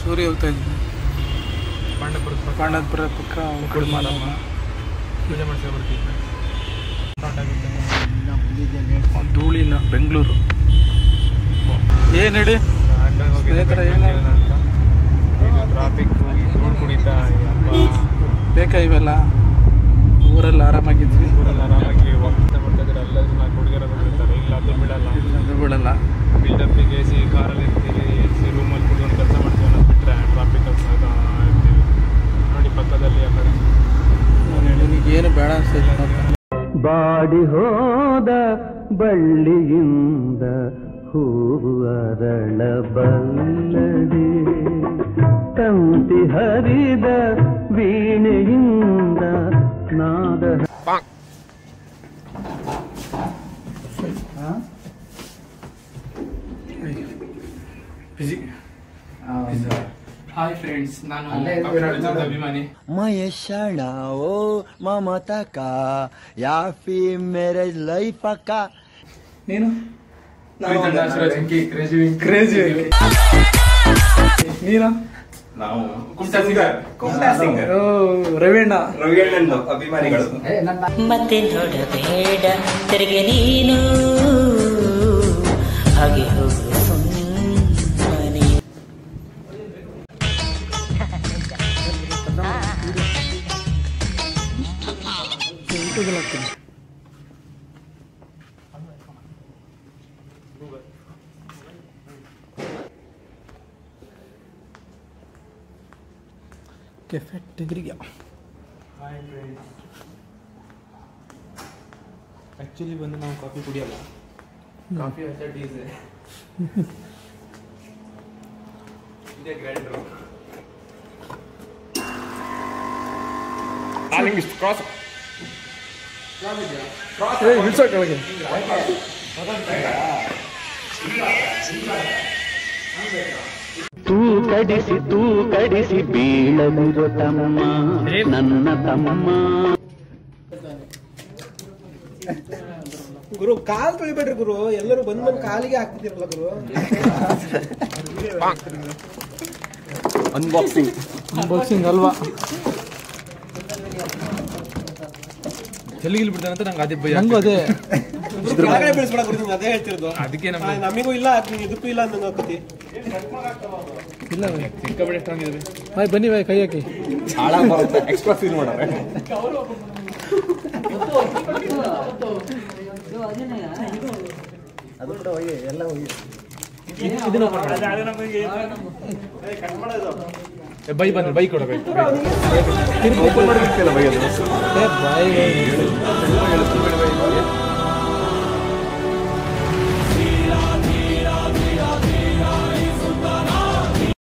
ಸೂರ್ಯ ಹೋಗ್ತಾ ಇದ್ದೀನಿ ಪಾಂಡಪುರದ ಪಕ್ಕ ಪಾಂಡವಪುರ ಪಕ್ಕ ಮುಕ್ಕುಳು ಮಾರಮ್ಮ ಪೂಜೆ ಮಾಡ್ಸ್ಕೊಂಡು ಬರ್ತಿದ್ದೆ ಸ್ಟಾರ್ಟ್ ಆಗುತ್ತೆ ಧೂಳಿನ ಬೆಂಗಳೂರು ಏನು ಹೇಳಿ ಸ್ನೇಹಿತರೆ, ಏನು? ಟ್ರಾಫಿಕ್ ಧೂಳು ಕುಣಿತ ಬೇಕಾ ಇವೆಲ್ಲ ಊರಲ್ಲಿ ಆರಾಮಾಗಿದ್ವಿ ಊರಲ್ಲಿ ಆರಾಮಾಗಿ ಹೋಗ್ತಾ ಬರ್ತಾ ಇದ್ರೆ ಎಲ್ಲರೂ ನಾಲ್ಕು ಹುಡುಗಿಯರ ಬಂದಿರ್ತಾರೆ ಇಲ್ಲ ಅದು ಬಿಡಲ್ಲ ಅದು ಬಿಡಲ್ಲ ಬಿಲ್ಡಪ್ಪಿಗೆ ಎ ಸಿ ಕಾರಲ್ಲಿ ಇರ್ತೀವಿ ಎ ಸಿ ರೂಮಲ್ಲಿ ಕುತ್ಕೊಂಡು ಕೆಲಸ ಮಾಡ್ತೀವಿ ಅನ್ನೋದು ಬಿಟ್ಟರೆ ಟ್ರಾಫಿಕ್ ಇರ್ತೀವಿ ನೋಡಿ ಪಕ್ಕದಲ್ಲಿ ಆ ಕಡೆ ನಿನಗೇನು ಬೇಡ ಅನ್ಸೈತೆ ನೋಡ್ತಾ ಬಾಡಿ ಹೋದ ಬಳ್ಳಿಯಿಂದ ಹೂವು ಅರಳಬಲ್ಲದೆ ತಂತಿ ಹರಿದ ವೀಣೆಯಿಂದ ನಾದ ಬಿಸಿ ಹಾಯ್ ಫ್ರೆಂಡ್ಸ್ ನಾನು ಅಭಿಮಾನಿ ಮಯೇಶಣ ಓ ಮಮತಕ ಯಾಫಿ ಮ್ಯಾರೇಜ್ ಲೈಫ್ ಅಕ್ಕ ನೀನು ಕ್ರೇಜಿ ನೀನು ನಾವು ಕುಂಟಾ ಸಿಂಗರ್ ಓ ರವೀಣ ರವಿಯಣ್ಣನ ಅಭಿಮಾನಿಗಳು ಮತ್ತೆ ನೋಡಬೇಡ ತೆರಿಗೆ ನೀನು ಹಾಗೆ ಹೋಗು ಸುಮ್ಮನೆ ಕೆಫೆ ಟಿಗ್ರಿಗ ಆ್ಯಕ್ಚುಲಿ ಬಂದು ನಾವು ಕಾಫಿ ಕುಡಿಯಲ್ಲ ಕಾಫಿ ಅಥವಾ ಟೀಸ್ ಇದೇ ಗ್ರೈಂಡ್ರು ಕ್ರಾಸ್ ಏ ಇಳಿಸೋ ಕೆಳಗೆ ತೂ ಕಡಿಸಿ ತೂ ಕಡಿಸಿ ಬೀಳಲಿರೋ ತಮ್ಮ ನನ್ನ ತಮ್ಮ ಗುರು ಕಾಲ್ ತೊಳಿಬೇಡ್ರಿ ಗುರು ಎಲ್ಲರೂ ಬಂದ್ ಬಂದ್ ಕಾಲಿಗೆ ಹಾಕ್ತಿದ್ದೀರಲ್ಲ ಗುರು ಅನ್ಬಾಕ್ಸಿಂಗ್ ಅನ್ಬಾಕ್ಸಿಂಗ್ ಅಲ್ವಾ ಎಲ್ಲಿಗೆ ಬಿಡ್ತಾನೆ ಅಂತ ನಂಗೆ ಅದೇ ಭಯ ನಂಗೂ ಅದೇ ಕೆಳಗಡೆ ಬೀಳಿಸ್ಬೇಡ ಗುರು ನಿಮ್ಗೆ ಅದೇ ಹೇಳ್ತಿರೋದು ಅದಕ್ಕೆ ಆ, ನಮ್ಗೆ ನಮಿಗೂ ಇಲ್ಲ ಅದ್ ಇದಕ್ಕೂ ಇಲ್ಲ ಅಂದಂಗ ಆಕತಿ ಇಲ್ಲ ಬೈ. ಸಿಕ್ಕಾಪಟ್ಟೆ ಸ್ಟ್ರಾಂಗ್ ಇದೆ ಬಾಯ್ ಬನ್ನಿ ಬಾಯ್ ಕೈ ಹಾಕಿ ಹಾಳಾಗಿ ಬರುತ್ತೆ ಎಕ್ಸ್ಟ್ರಾ ಫೀಲ್ ಮಾಡೋರೆ ಬೈ ಬಂದ್ರೆ ಬೈ ಕೊಡ ಬೈ ಓಪನ್ ಮಾಡೋದಕ್ಕೆಲ್ಲ ಬೈಯೋದು ಏ ಬಾಯ್